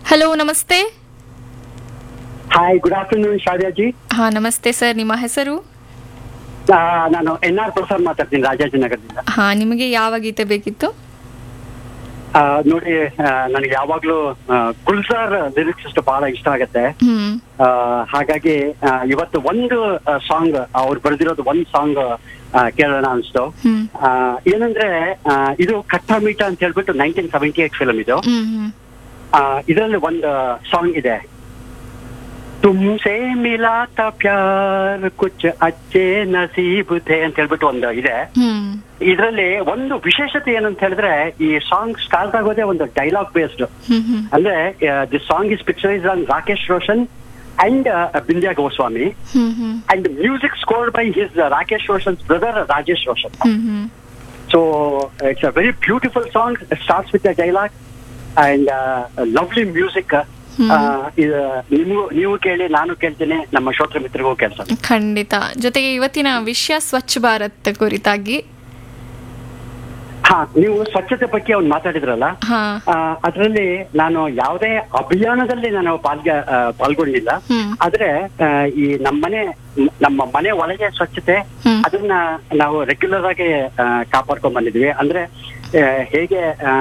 Hello ನಮಸ್ತೆ hi good afternoon ಶಾವ್ಯಾಜಿ ಹಾ ನಮಸ್ತೆ ಸರ್ ನಿಮ್ಮ ಹೆಸರು ಆ, ನಾನು ಎನ್ ಆರ್ ಪ್ರಸಾದ್ ಮಾತಾಡ್ತೀನಿ ರಾಜಾಜಿನಗರದಿಂದ ಹಾ ನಿಮಗೆ ಯಾವ ಗೀತೆ ಬೇಕಿತ್ತು ಆ, ನೋಡಿ ಆ, ನನಗೆ ಯಾವಾಗ್ಲೂ ಆ, ಗುಲ್ಜಾರ್ ಲಿರಿಕ್ಸ್ ಅಷ್ಟು ಬಹಳ ಇಷ್ಟ ಆಗತ್ತೆ ಹ್ಮ್ ಆ, ಹಾಗಾಗಿ ಆ, ಇವತ್ತು ಒಂದು ಸಾಂಗ್ ಅವ್ರು ಬರೆದಿರೋದು ಒಂದು ಸಾಂಗ್ ಕೇಳೋಣ ಅನ್ಸ್ತು ಹ್ಮ್ ಆ, ಏನಂದ್ರೆ ಆ, ಇದು ಕಟ್ಟ ಮೀಟ ಅಂತ ಹೇಳ್ಬಿಟ್ಟು ನೈನ್ಟೀನ್ ಸೆವೆಂಟಿ ಏಟ್ ಫಿಲಮ್ ಇದು ಹ್ಮ್ ಹ್ಮ್ ಆ, ಇದರಲ್ಲಿ ಒಂದು ಸಾಂಗ್ ಇದೆ ತುಮ್ಸೆ ಮಿಲಾತ ಪ್ಯಾರ್ ಕುಚ್ ಅಚ್ಚೆ ನಸೀಬ್ ಥೆ ಅಂತ ಹೇಳ್ಬಿಟ್ಟು ಒಂದು ಇದೆ ಹ್ಮ್ ಇದರಲ್ಲಿ ಒಂದು ವಿಶೇಷತೆ ಏನಂತ ಹೇಳಿದ್ರೆ ಈ ಸಾಂಗ್ ಸ್ಟಾರ್ಟ್ ಆಗೋದೇ ಒಂದು ಡೈಲಾಗ್ ಬೇಸ್ಡ್ ಹ್ಮ್ ಹ್ಮ್ ಅಂದ್ರೆ the song is picturise on Rakesh Roshan and Bindiya Goswami hmm hmm and music scored by his Rakesh Roshan's brother Rajesh Roshan hmm hmm so it's a very beautiful song starts with the dialogue and lovely music ನೀವು ನೀವು ಕೇಳಿ ನಾನು ಕೇಳ್ತೀನಿ ನಮ್ಮ ಶ್ರೋತೃ ಮಿತ್ರರಿಗೂ ಕೇಳ್ತಾರೆ ಖಂಡಿತ ಜೊತೆಗೆ ಇವತ್ತಿನ ವಿಷಯ ಸ್ವಚ್ಛ ಭಾರತ್ ಕುರಿತಾಗಿ ಹಾ ನೀವು ಸ್ವಚ್ಛತೆ ಬಗ್ಗೆ ಅವ್ನು ಮಾತಾಡಿದ್ರಲ್ಲ ಹಾ ಅದರಲ್ಲಿ ನಾನು ಯಾವುದೇ ಅಭಿಯಾನದಲ್ಲಿ ನಾನು ಪಾಲ್ಗ ಆ, ಪಾಲ್ಗೊಂಡಿಲ್ಲ ಹ್ಮ್ ಆದ್ರೆ ಆ, ಈ ನಮ್ಮನೆ ನಮ್ಮ ಮನೆ ಒಳಗೆ ಸ್ವಚ್ಛತೆ ಹ್ಮ್. ಅದನ್ನ ನಾವು ರೆಗ್ಯುಲರ್ ಆಗಿ ಆ, ಕಾಪಾಡ್ಕೊಂಡ್ ಬಂದಿದ್ವಿ ಅಂದ್ರೆ ಆ, ಹೇಗೆ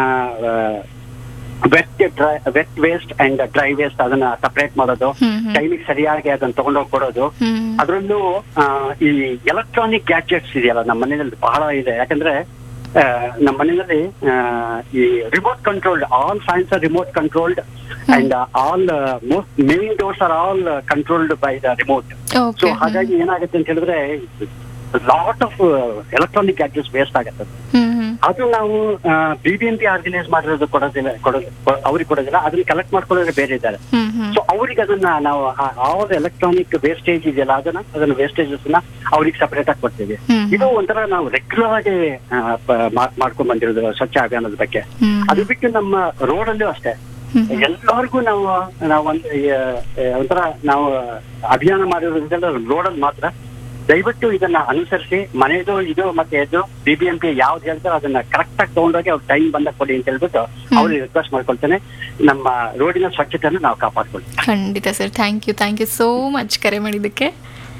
wet dry wet waste and dry waste ಅದನ್ನ ಸಪರೇಟ್ ಮಾಡೋದು ಹ್ಮ್ ಹ್ಮ್ ಟೈಮಿಗೆ ಸರಿಯಾಗಿ ಅದನ್ನ ತಗೊಂಡೋಗಿ ಕೊಡೋದು ಹ್ಮ್ ಅದರಲ್ಲೂ ಆ, ಈ ಎಲೆಕ್ಟ್ರಾನಿಕ್ ಗ್ಯಾಡ್ಜೆಟ್ಸ್ ಇದೆಯಲ್ಲ ನಮ್ಮ ಮನೆಯಲ್ಲಿ ಬಹಳ ಇದೆ ಯಾಕಂದ್ರೆ ಆ, ನಮ್ಮ ಮನೆಯಲ್ಲಿ ಆ, ಈ remote controlled all fans are remote controlled and almost main doors are all controlled by the remote so okay ಹಾಗಾಗಿ ಏನಾಗುತ್ತೆ ಅಂತ ಹೇಳಿದ್ರೆ lot of electronic gadgets waste ಆಗುತ್ತೆ ಹ್ಮ್ ಹ್ಮ್ ಅದು ನಾವು B B M P organise ಮಾಡಿರೋದು ಕೊಡೋದಿಲ್ಲ ಕೊಡೋದು ಅವ್ರಿಗೆ ಕೊಡೋದಿಲ್ಲ ಅದನ್ನ ಕಲೆಕ್ಟ್ ಮಾಡ್ಕೊಳ್ಳೋದ್ರೆ ಬೇರೆ ಇದ್ದಾರೆ ಹ್ಮ್ ಹ್ಮ್ ಸೊ ಅವ್ರಿಗೆ ಅದನ್ನ ನಾವು ಆಲ್ ಎಲೆಕ್ಟ್ರಾನಿಕ್ ವೇಸ್ಟೇಜ್ ಇದೆಯಲ್ಲ ಅದನ್ನ ಅದನ್ನ ವೇಸ್ಟೇಜಸ್ ನ ಅವ್ರಿಗೆ ಸಪರೇಟ್ ಆಗಿ ಕೊಡ್ತೀವಿ ಹ್ಮ್. ಇದು ಒಂಥರ ನಾವು ರೆಗ್ಯುಲರ್ ಆಗಿ ಆ, ಪ- ಮಾ- ಮಾಡ್ಕೊಂಡ್ ಬಂದಿರೋದು ಸ್ವಚ್ಛ ಅಭಿಯಾನದ ಬಗ್ಗೆ ಹ್ಮ್ ಅದು ಬಿಟ್ಟು ನಮ್ಮ ರೋಡ್ ಅಲ್ಲೂ ಅಷ್ಟೇ ಹ್ಮ್. ಎಲ್ಲರಿಗೂ ನಾವು ನಾವು ಒಂದು ಆ, ಆ, ಒಂಥರ ನಾವು ಅಭಿಯಾನ ಮಾಡಿರೋದ್ರಿಂದ ರೋಡ್ ಅಲ್ಲಿ ಮಾತ್ರ ದಯವಿಟ್ಟು ಇದನ್ನ ಅನುಸರಿಸಿ ಮನೆದು ಇದು ಮತ್ತೆ ಇದು ಬಿ ಬಿ ಎಂ ಪಿ ಯಾವ್ದು ಹೇಳ್ತಾರೋ ಅದನ್ನ ಕರೆಕ್ಟ್ ಆಗಿ ತಗೊಂಡೋಗಿ ಅವ್ರ ಟೈಮ್ ಬಂದಾಗ ಕೊಡಿ ಅಂತ ಹೇಳ್ಬಿಟ್ಟು ಅವ್ರಿಗೆ ರಿಕ್ವೆಸ್ಟ್ ಮಾಡ್ಕೊಳ್ತೇನೆ ನಮ್ಮ ರೋಡಿನ ಸ್ವಚ್ಛತೆಯನ್ನು ನಾವು ಕಾಪಾಡ್ಕೊಳ್ತೀವಿ ಖಂಡಿತ sir thank you thank you so much ಕರೆ ಮಾಡಿದ್ದಕ್ಕೆ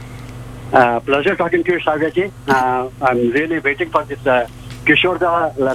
Uh, pleasure talking to you, Shravyaji. Uh, I'm really waiting for this uh, Kishore Da